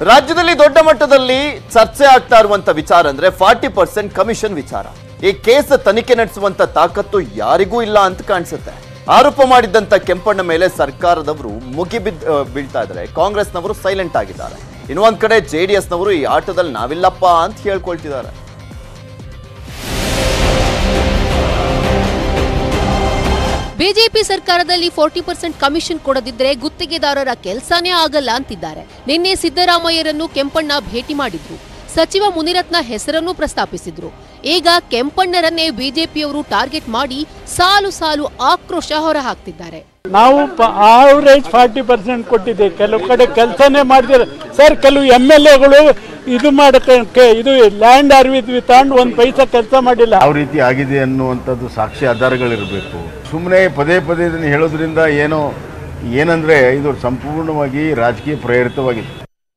ರಾಜ್ಯದಲ್ಲಿ ದೊಡ್ಡ ಮಟ್ಟದಲ್ಲಿ ಚರ್ಚೆ ಆಗ್ತಾ ಇರುವಂತ ವಿಚಾರ ಅಂದ್ರೆ ಫಾರ್ಟಿ ಪರ್ಸೆಂಟ್ ಕಮಿಷನ್ ವಿಚಾರ ಈ ಕೇಸ್ ತನಿಖೆ ನಡೆಸುವಂತ ತಾಕತ್ತು ಯಾರಿಗೂ ಇಲ್ಲ ಅಂತ ಕಾಣಿಸುತ್ತೆ ಆರೋಪ ಮಾಡಿದ್ದಂತ ಕೆಂಪಣ್ಣ ಮೇಲೆ ಸರ್ಕಾರದವರು ಮುಗಿ ಬಿದ್ ಆ, ಬೀಳ್ತಾ ಇದ್ದಾರೆ ಕಾಂಗ್ರೆಸ್ನವರು ಸೈಲೆಂಟ್ ಆಗಿದ್ದಾರೆ ಇನ್ನು ಒಂದ್ ಕಡೆ ಜೆಡಿಎಸ್ನವರು ಈ ಆಟದಲ್ಲಿ ನಾವಿಲ್ಲಪ್ಪ ಅಂತ ಹೇಳ್ಕೊಳ್ತಿದ್ದಾರೆ ಬಿಜೆಪಿ ಸರ್ಕಾರದಲ್ಲಿ ಫೋರ್ಟಿ ಪರ್ಸೆಂಟ್ ಕಮಿಷನ್ ಕೊಡದಿದ್ರೆ ಗುತ್ತಿಗೆದಾರರ ಕೆಲಸನೇ ಆಗಲ್ಲ ಅಂತಿದ್ದಾರೆ ನಿನ್ನೆ ಸಿದ್ದರಾಮಯ್ಯರನ್ನು ಕೆಂಪಣ್ಣ ಭೇಟಿ ಮಾಡಿದ್ರು ಸಚಿವ ಮುನಿರತ್ನ ಹೆಸರನ್ನು ಪ್ರಸ್ತಾಪಿಸಿದ್ರು ಈಗ ಕೆಂಪಣ್ಣರನ್ನೇ ಬಿಜೆಪಿಯವರು ಟಾರ್ಗೆಟ್ ಮಾಡಿ ಸಾಲು ಸಾಲು ಆಕ್ರೋಶ ಹೊರಹಾಕ್ತಿದ್ದಾರೆ ನಾವು ಆವರೇಜ್ ಫಾರ್ಟಿ ಪರ್ಸೆಂಟ್ ಕೊಟ್ಟಿದ್ದೆ ಕೆಲವು ಕಡೆ ಕೆಲಸನೇ ಮಾಡಿದ್ರೆ ಸರ್ ಕೆಲವು ಎಮ್ ಎಲ್ ಎಗಳು ಇದು ಮಾಡಕ್ಕೆ ಇದು ಲ್ಯಾಂಡ್ ಅರ್ವಿದ್ವಿ ತಗೊಂಡು ಒಂದು ಪೈಸಾ ಕೆಲಸ ಮಾಡಿಲ್ಲ ಯಾವ ರೀತಿ ಆಗಿದೆ ಅನ್ನುವಂಥದ್ದು ಸಾಕ್ಷಿ ಆಧಾರಗಳಿರಬೇಕು ಸುಮ್ಮನೆ ಪದೇ ಪದೇ ಇದನ್ನು ಹೇಳೋದ್ರಿಂದ ಏನೋ ಏನಂದ್ರೆ ಇದು ಸಂಪೂರ್ಣವಾಗಿ ರಾಜಕೀಯ ಪ್ರೇರಿತವಾಗಿದೆ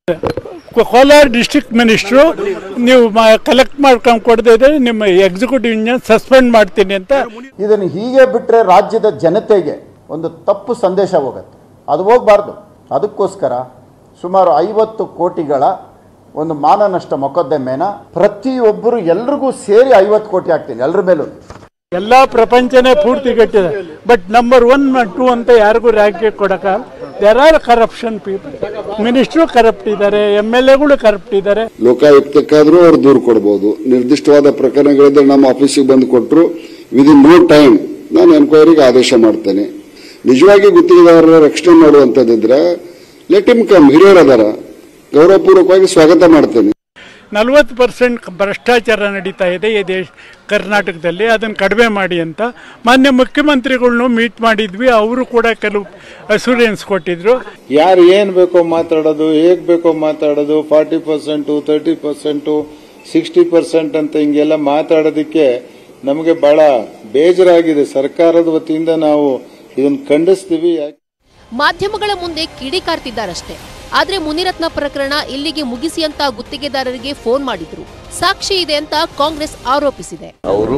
ಕೋ- ಕೋಲಾರ ಡಿಸ್ಟ್ರಿಕ್ಟ್ ಮಿನಿಸ್ಟ್ರು ನೀವು ಕಲೆಕ್ಟ್ ಮಾಡ್ಕೊಂಡು ಕೊಡದೇ ಇದ್ರೆ ನಿಮ್ಮ ಎಕ್ಸಿಕ್ಯೂಟಿವ್ ಇಂಜಿನ್ ಸಸ್ಪೆಂಡ್ ಮಾಡ್ತೀನಿ ಅಂತ ಇದನ್ನು ಹೀಗೆ ಬಿಟ್ಟರೆ ರಾಜ್ಯದ ಜನತೆಗೆ ಒಂದು ತಪ್ಪು ಸಂದೇಶ ಹೋಗುತ್ತೆ ಅದು ಹೋಗಬಾರ್ದು ಅದಕ್ಕೋಸ್ಕರ ಸುಮಾರು ಐವತ್ತು ಕೋಟಿಗಳ ಒಂದು ಮಾನನಷ್ಟ ಮೊಕದ್ದಮೆನ ಪ್ರತಿಯೊಬ್ಬರು ಎಲ್ರಿಗೂ ಸೇರಿ ಐವತ್ತು ಕೋಟಿ ಹಾಕ್ತೀನಿ ಎಲ್ಲರ ಮೇಲೂ ಎಲ್ಲ ಪ್ರಪಂಚನೇ ಪೂರ್ತಿ ಗಟ್ಟಿದೆ ಬಟ್ ನಂಬರ್ ಒನ್ ಟೂ ಅಂತ ಯಾರಿಗೂ ರ್ಯಾಂಕ್ ಕೊಡಕ there are corruption people minister corrupt ಇದ್ದಾರೆ ಎಮ್ ಎಲ್ ಎಗಳು ಕರಪ್ಟ್ ಇದ್ದಾರೆ ಲೋಕಾಯುಕ್ತಕ್ಕಾದ್ರೂ ಅವ್ರು ದೂರು ಕೊಡಬಹುದು ನಿರ್ದಿಷ್ಟವಾದ ಪ್ರಕರಣಗಳಿದ್ರೆ ನಮ್ಮ ಆಫೀಸಿಗೆ ಬಂದು ಕೊಟ್ಟರು ವಿದಿನ್ ನೋ ಟೈಮ್ ನಾನು ಎನ್ಕ್ವೈರಿಗೆ ಆದೇಶ ಮಾಡ್ತೇನೆ ನಿಜವಾಗಿ ಗುತ್ತಿಗೆದಾರರ ರಕ್ಷಣೆ ಮಾಡುವಂತದ್ದಿದ್ರೆ ಲೆಟ್ ಇಮ್ ಕಮ್ ಹಿರಿಯರ್ ಅದಾರ ಗೌರವಪೂರ್ವಕವಾಗಿ ಸ್ವಾಗತ ಮಾಡ್ತೇನೆ ನಲವತ್ತು ಪರ್ಸೆಂಟ್ ಭ್ರಷ್ಟಾಚಾರ ನಡೀತಾ ಇದೆ ಈ ದೇಶ ಕರ್ನಾಟಕದಲ್ಲಿ ಅದನ್ನು ಕಡಿಮೆ ಮಾಡಿ ಅಂತ ಮಾನ್ಯ ಮುಖ್ಯಮಂತ್ರಿಗಳ್ನು ಮೀಟ್ ಮಾಡಿದ್ವಿ ಅವರು ಕೂಡ ಕೆಲವು ಅಸೂರೆನ್ಸ್ ಕೊಟ್ಟಿದ್ರು ಯಾರು ಏನ್ ಬೇಕೋ ಮಾತಾಡೋದು ಹೇಗ್ ಬೇಕೋ ಮಾತಾಡೋದು forty percent thirty percent sixty percent ಅಂತ ಹಿಂಗೆಲ್ಲ ಮಾತಾಡೋದಕ್ಕೆ ನಮಗೆ ಬಹಳ ಬೇಜಾರಾಗಿದೆ ಸರ್ಕಾರದ ವತಿಯಿಂದ ನಾವು ಇದನ್ನು ಖಂಡಿಸ್ತೀವಿ ಯಾಕೆ ಮಾಧ್ಯಮಗಳ ಮುಂದೆ ಕಿಡಿಕಾರ್ತಿದ್ದಾರಷ್ಟೇ ಆದ್ರೆ ಮುನಿರತ್ನ ಪ್ರಕರಣ ಇಲ್ಲಿಗೆ ಮುಗಿಸಿ ಅಂತ ಗುತ್ತಿಗೆದಾರರಿಗೆ ಫೋನ್ ಮಾಡಿದ್ರು ಸಾಕ್ಷಿ ಇದೆ ಅಂತ ಕಾಂಗ್ರೆಸ್ ಆರೋಪಿಸಿದೆ ಅವರು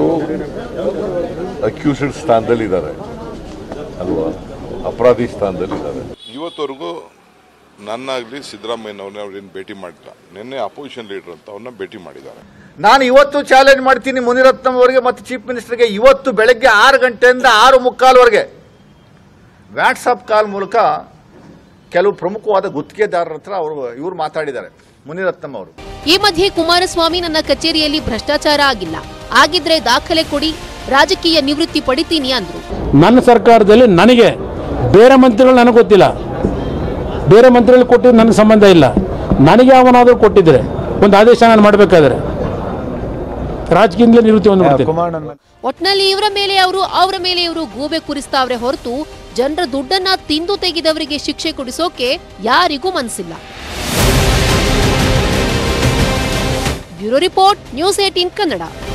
ಅಕ್ಯೂಸ್ಡ್ ಸ್ಥಾನದಲ್ಲಿದ್ದಾರೆ ಅಲ್ವಾ ಅಪರಾಧಿ ಸ್ಥಾನದಲ್ಲಿದ್ದಾರೆ ಇವತ್ತವರೆಗೂ ನನ್ನಾಗಲಿ ಸಿದ್ದರಾಮಯ್ಯನವ್ರನ್ನ ಅವ್ರೇನು ಭೇಟಿ ಮಾಡಿಲ್ಲ ನಿನ್ನೆ ಅಪೋಸಿಷನ್ ಲೀಡರ್ ಅಂತ ಅವ್ರನ್ನ ಭೇಟಿ ಮಾಡಿದ್ದಾರೆ ನಾನು ಇವತ್ತು ಚಾಲೆಂಜ್ ಮಾಡ್ತೀನಿ ಮುನಿರತ್ನಂ ಅವರಿಗೆ ಮತ್ತು ಚೀಫ್ ಮಿನಿಸ್ಟರ್ಗೆ ಇವತ್ತು ಬೆಳಗ್ಗೆ ಆರು ಗಂಟೆಯಿಂದ ಆರು ಮುಕ್ಕಾಲ್ವರೆಗೆ ವಾಟ್ಸಪ್ ಕಾಲ್ ಮೂಲಕ ಕೆಲವು ಪ್ರಮುಖವಾದ ಗುತ್ತಿಗೆದಾರರ ಹತ್ರ ಅವರು ಇವರು ಮಾತಾಡಿದ್ದಾರೆ ಮುನಿರತ್ನಂ ಅವರು ಈ ಮಧ್ಯೆ ಕುಮಾರಸ್ವಾಮಿ ನನ್ನ ಕಚೇರಿಯಲ್ಲಿ ಭ್ರಷ್ಟಾಚಾರ ಆಗಿಲ್ಲ ಆಗಿದ್ರೆ ದಾಖಲೆ ಕೊಡಿ ರಾಜಕೀಯ ನಿವೃತ್ತಿ ಪಡಿತೀನಿ ಅಂದ್ರು ನನ್ನ ಸರ್ಕಾರದಲ್ಲಿ ನನಗೆ ಬೇರೆ ಮಂತ್ರಿಗಳು ನನಗೆ ಗೊತ್ತಿಲ್ಲ ಬೇರೆ ಮಂತ್ರಿಗಳು ಕೊಟ್ಟಿದ್ದು ನನಗೆ ಸಂಬಂಧ ಇಲ್ಲ ನನಗೆ ಅವನಾದರೂ ಕೊಟ್ಟಿದ್ರೆ ಒಂದು ಆದೇಶ ನಾನು ಮಾಡಬೇಕಾದ್ರೆ ರಾಜಕೀಯದಿಂದಲೇ ನಿವೃತ್ತಿ ಒಂದು ಮಾಡ್ತೀನಿ ಒಟ್ನಲ್ಲಿ ಇವರ ಮೇಲೆ ಅವರು ಅವರ ಮೇಲೆ ಇವರು ಗೂಬೆ ಕುರಿಸ್ತಾವ್ರೆ ಹೊರತು ಜನರ ದುಡ್ಡನ್ನ ತಿಂದು ತೆಗೆದವರಿಗೆ ಶಿಕ್ಷೆ ಕೊಡಿಸೋಕೆ ಯಾರಿಗೂ ಮನಸ್ಸಿಲ್ಲ bureau report news eighteen Kannada